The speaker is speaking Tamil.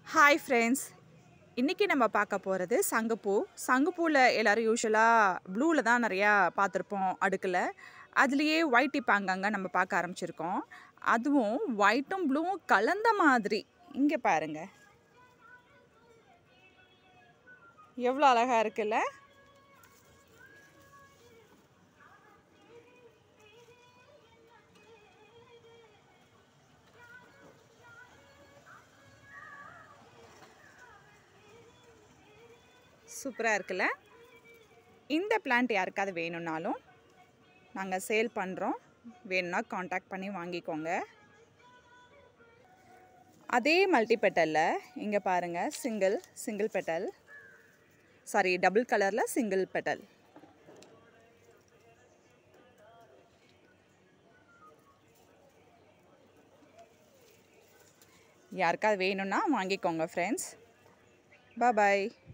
ஹாய் ஃப்ரெண்ட்ஸ் இன்றைக்கி நம்ம பார்க்க போகிறது சங்குப்பூ சங்குப்பூவில் எல்லோரும் யூஸ்வலாக ப்ளூவில் தான் நிறையா பார்த்துருப்போம் அடுக்கில் அதுலேயே ஒயிட் இப்போ அங்கங்கே நம்ம பார்க்க ஆரம்பிச்சிருக்கோம் அதுவும் ஒயிட்டும் ப்ளூவும் கலந்த மாதிரி இங்கே பாருங்க எவ்வளோ அழகாக இருக்குல்ல சூப்பராக இருக்குல்ல இந்த பிளான்ட் யாருக்காவது வேணும்னாலும் நாங்கள் சேல் பண்ணுறோம் வேணும்னா காண்டாக்ட் பண்ணி வாங்கிக்கோங்க அதே மல்டி பெட்டலில் இங்கே பாருங்கள் single single petal sorry double கலரில் சிங்கிள் பெட்டல் யாருக்காவது வேணும்னா வாங்கிக்கோங்க ஃப்ரெண்ட்ஸ் பாய்